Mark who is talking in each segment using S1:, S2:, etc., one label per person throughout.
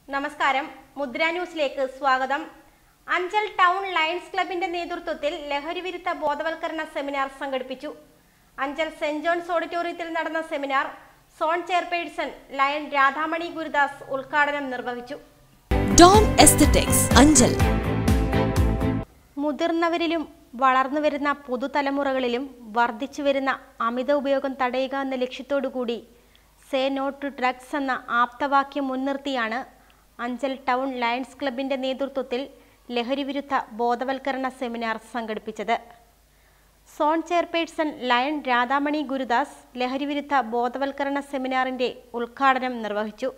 S1: നമസ്കാരം മുദ്ര ന്യൂസിലേക്ക് സ്വാഗതം അഞ്ചൽ ടൗൺ ലയൺസ് ക്ലബിന്റെ നേതൃത്വത്തിൽ ലഹരി വിരുദ്ധ ബോധവൽക്കരണ സെമിനാർ സംഘടിപ്പിച്ചു അഞ്ചൽ സെന്റ് ജോൺസ് ഓഡിറ്റോറിയത്തിൽ നടന്ന seminar zone chairperson lion Radhamani Gurudas ഉദ്ഘാടനം നിർവഹിച്ചു
S2: ഡോൺ എസ്തറ്റിക്സ് അഞ്ചൽ
S1: മുതിർന്നവരിലും വളർന്നു വരുന്ന പുതുതലമുറകളിലും വർദ്ധിച്ചു വരുന്ന അമിത ഉപയോഗം തടയുക എന്ന ലക്ഷ്യത്തോടുകൂടി സേ നോ ടു ഡ്രഗ്സ് എന്ന ആപ്തവാക്യം മുൻനിർത്തിയാണ് അഞ്ചൽ ടൗൺ ലയൺസ് ക്ലബിന്റെ നേതൃത്വത്തിൽ ലഹരിവിരുദ്ധ ബോധവൽക്കരണ സെമിനാർ സംഘടിപ്പിച്ചത് zone chairperson lion Radhamani Gurudas ലഹരിവിരുദ്ധ ബോധവൽക്കരണ സെമിനാറിന്റെ ഉദ്ഘാടനം നിർവഹിച്ചു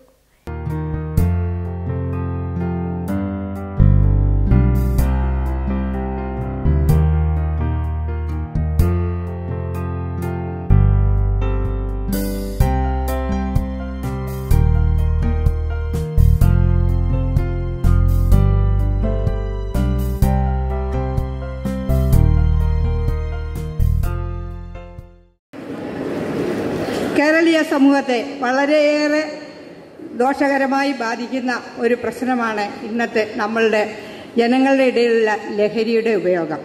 S3: കേരളീയ സമൂഹത്തെ വളരെയേറെ ദോഷകരമായി ബാധിക്കുന്ന ഒരു പ്രശ്നമാണ് ഇന്നത്തെ നമ്മളുടെ ജനങ്ങളുടെ ഇടയിലുള്ള ലഹരിയുടെ ഉപയോഗം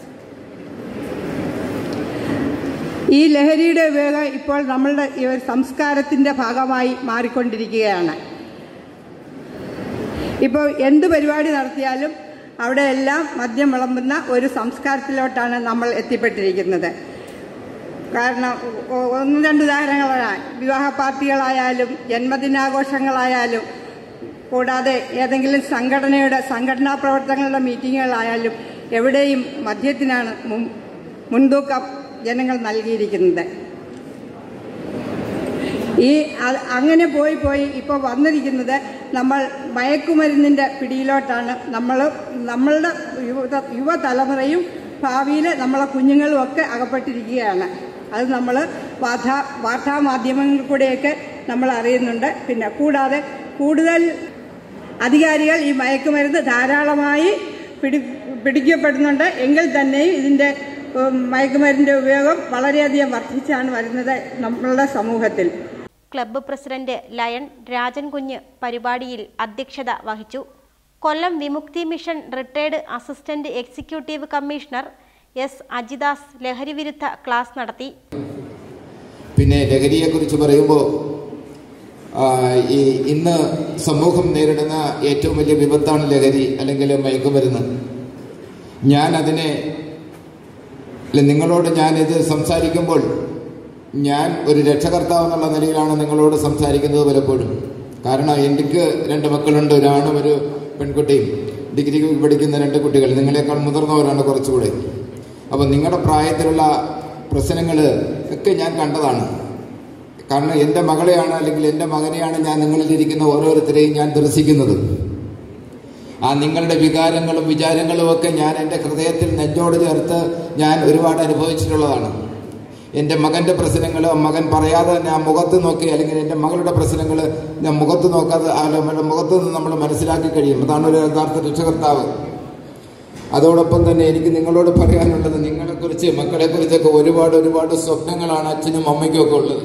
S3: ഈ ലഹരിയുടെ ഉപയോഗം ഇപ്പോൾ നമ്മളുടെ ഈ ഒരു സംസ്കാരത്തിൻ്റെ ഭാഗമായി മാറിക്കൊണ്ടിരിക്കുകയാണ് ഇപ്പോൾ എന്ത് പരിപാടി നടത്തിയാലും അവിടെ എല്ലാം മദ്യം വിളമ്പുന്ന ഒരു സംസ്കാരത്തിലോട്ടാണ് നമ്മൾ എത്തിപ്പെട്ടിരിക്കുന്നത് കാരണം ഒ- ഒന്ന് രണ്ട് ഉദാഹരണങ്ങളാണ് വിവാഹ പാർട്ടികളായാലും ജന്മദിനാഘോഷങ്ങളായാലും കൂടാതെ ഏതെങ്കിലും സംഘടനയുടെ സംഘടനാ പ്രവർത്തനങ്ങളുടെ മീറ്റിങ്ങുകളായാലും എവിടെയും മദ്യത്തിനാണ് മുൻ- മുൻതൂക്കം ജനങ്ങൾ നൽകിയിരിക്കുന്നത് ഈ അ- അങ്ങനെ പോയി പോയി ഇപ്പോൾ വന്നിരിക്കുന്നത് നമ്മൾ മയക്കുമരുന്നിൻ്റെ പിടിയിലോട്ടാണ് നമ്മൾ നമ്മളുടെ യുവ യുവതലമുറയും ഭാവിയിൽ നമ്മളെ കുഞ്ഞുങ്ങളും ഒക്കെ അകപ്പെട്ടിരിക്കുകയാണ് അത് നമ്മൾ വാർത്താ വാർത്താമാധ്യമങ്ങളിൽ കൂടെയൊക്കെ നമ്മൾ അറിയുന്നുണ്ട് പിന്നെ കൂടാതെ കൂടുതൽ അധികാരികൾ ഈ മയക്കുമരുന്ന് ധാരാളമായി പിടി പിടിക്കപ്പെടുന്നുണ്ട് എങ്കിൽ തന്നെയും ഇതിൻ്റെ ഉം, മയക്കുമരുന്നിൻ്റെ ഉപയോഗം വളരെയധികം വർദ്ധിച്ചാണ് വരുന്നത് നമ്മളുടെ സമൂഹത്തിൽ
S1: ക്ലബ്ബ് പ്രസിഡന്റ് ലയൺ രാജൻ കുഞ്ഞ് പരിപാടിയിൽ അധ്യക്ഷത വഹിച്ചു Kollam Vimukthi mission retired assistant executive commissioner S Ajidas ലഹരിവിരുദ്ധ ക്ലാസ് നടത്തി
S4: പിന്നെ ലഹരിയെക്കുറിച്ച് പറയുമ്പോൾ ആ, ഈ ഇന്ന് സമൂഹം നേരിടുന്ന ഏറ്റവും വലിയ വിപത്താണ് ലഹരി അല്ലെങ്കിൽ മയക്കുമരുന്ന് ഞാൻ അതിനെ അല്ല നിങ്ങളോട് ഞാൻ ഇത് സംസാരിക്കുമ്പോൾ ഞാൻ ഒരു രക്ഷകർത്താവ് എന്നുള്ള നിലയിലാണ് നിങ്ങളോട് സംസാരിക്കുന്നത് പലപ്പോഴും കാരണം എനിക്ക് രണ്ട് മക്കളുണ്ട് ഒരാണും ഒരു പെൺകുട്ടിയും ഡിഗ്രി പഠിക്കുന്ന രണ്ട് കുട്ടികൾ നിങ്ങളെക്കാൾ മുതിർന്നവരാണ് കുറച്ചുകൂടെ അപ്പം നിങ്ങളുടെ പ്രായത്തിലുള്ള പ്രശ്നങ്ങൾ ഒക്കെ ഞാൻ കണ്ടതാണ് കാരണം എൻ്റെ മകളെയാണ് അല്ലെങ്കിൽ എൻ്റെ മകനെയാണ് ഞാൻ നിങ്ങളിലിരിക്കുന്ന ഓരോരുത്തരെയും ഞാൻ ദർശിക്കുന്നത് ആ നിങ്ങളുടെ വികാരങ്ങളും വിചാരങ്ങളും ഒക്കെ ഞാൻ എൻ്റെ ഹൃദയത്തിൽ നെഞ്ചോട് ചേർത്ത് ഞാൻ ഒരുപാട് അനുഭവിച്ചിട്ടുള്ളതാണ് എൻ്റെ മകൻ്റെ പ്രശ്നങ്ങൾ മകൻ പറയാതെ തന്നെ ആ മുഖത്ത് നോക്കി അല്ലെങ്കിൽ എൻ്റെ മകളുടെ പ്രശ്നങ്ങൾ ഞാൻ മുഖത്ത് നോക്കാതെ അല്ല, അവരുടെ മുഖത്ത് നിന്ന് നമ്മൾ മനസ്സിലാക്കി കഴിയും അതാണ് ഒരു യഥാർത്ഥ രക്ഷകർത്താവ് അതോടൊപ്പം തന്നെ എനിക്ക് നിങ്ങളോട് പറയാനുള്ളത് നിങ്ങളെക്കുറിച്ച് മക്കളെക്കുറിച്ചൊക്കെ ഒരുപാട് ഒരുപാട് സ്വപ്നങ്ങളാണ് അച്ഛനും അമ്മയ്ക്കും ഒക്കെ ഉള്ളത്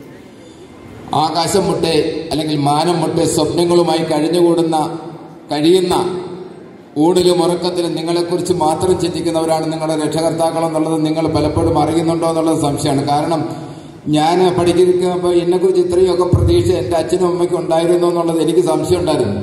S4: ആകാശം മുട്ടെ അല്ലെങ്കിൽ മാനം മുട്ടെ സ്വപ്നങ്ങളുമായി കഴിഞ്ഞുകൂടുന്ന കഴിയുന്ന ഊണിലും ഉറക്കത്തിലും നിങ്ങളെക്കുറിച്ച് മാത്രം ചിന്തിക്കുന്നവരാണ് നിങ്ങളുടെ രക്ഷകർത്താക്കൾ എന്നുള്ളത് നിങ്ങൾ പലപ്പോഴും അറിയുന്നുണ്ടോ എന്നുള്ളത് സംശയമാണ് കാരണം ഞാൻ പഠിക്കുമ്പോൾ എന്നെക്കുറിച്ച് ഇത്രയൊക്കെ പ്രതീക്ഷ എൻ്റെ അച്ഛനും അമ്മയ്ക്കും ഉണ്ടായിരുന്നു എന്നുള്ളത് എനിക്ക് സംശയം ഉണ്ടായിരുന്നു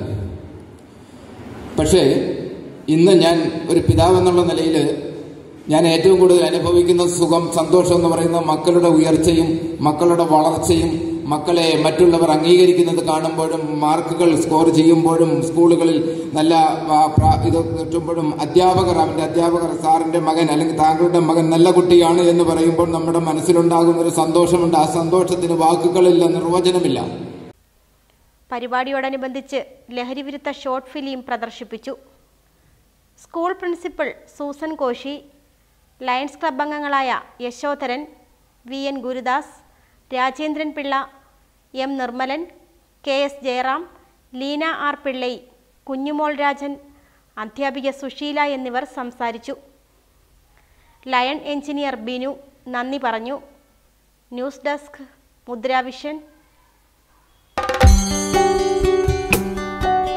S4: പക്ഷേ ഇന്ന് ഞാൻ ഒരു പിതാവ് എന്നുള്ള നിലയിൽ ഞാൻ ഏറ്റവും കൂടുതൽ അനുഭവിക്കുന്ന സുഖം സന്തോഷം എന്ന് പറയുന്നത് മക്കളുടെ ഉയർച്ചയും മക്കളുടെ വളർച്ചയും മക്കളെ മറ്റുള്ളവർ അംഗീകരിക്കുന്നത് കാണുമ്പോഴും മാർക്കുകൾ സ്കോർ ചെയ്യുമ്പോഴും സ്കൂളുകളിൽ നല്ല ആ, പ്ര- ഇത് കിട്ടുമ്പോഴും അധ്യാപകർ അവന്റെ അധ്യാപകർ സാറിന്റെ മകൻ അല്ലെങ്കിൽ താങ്കളുടെ മകൻ നല്ല കുട്ടിയാണ് എന്ന് പറയുമ്പോൾ നമ്മുടെ മനസ്സിലുണ്ടാകുന്ന ഒരു സന്തോഷമുണ്ട് ആ സന്തോഷത്തിന് വാക്കുകളില്ല നിർവചനമില്ല
S1: പരിപാടിയോടനുബന്ധിച്ച് ലഹരിവിരുദ്ധ ഷോർട്ട് ഫിലിം പ്രദർശിപ്പിച്ചു school principal Susan Koshy Lions Club അംഗങ്ങളായ Yashodharan V N Gurudas Rajendran Pillai M Nirmalan K S Jayaram Leena R Pillai Kunjumol Rajan അധ്യാപിക സുശീല എന്നിവർ സംസാരിച്ചു ലയൺ എഞ്ചിനീയർ ബിനു നന്ദി പറഞ്ഞു ന്യൂസ് ഡെസ്ക് മുദ്രാവിഷൻ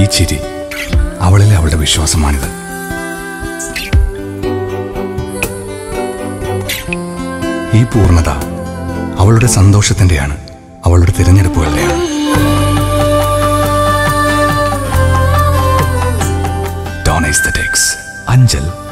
S5: ഈ ചിരി അവളിലെ അവളുടെ വിശ്വാസമാണിത് ഈ പൂർണ്ണത അവളുടെ സന്തോഷത്തിന്റെയാണ് അവളുടെ തിരഞ്ഞെടുപ്പുകളുടെയാണ് ഡോൺ ടെക്സ് അഞ്ചൽ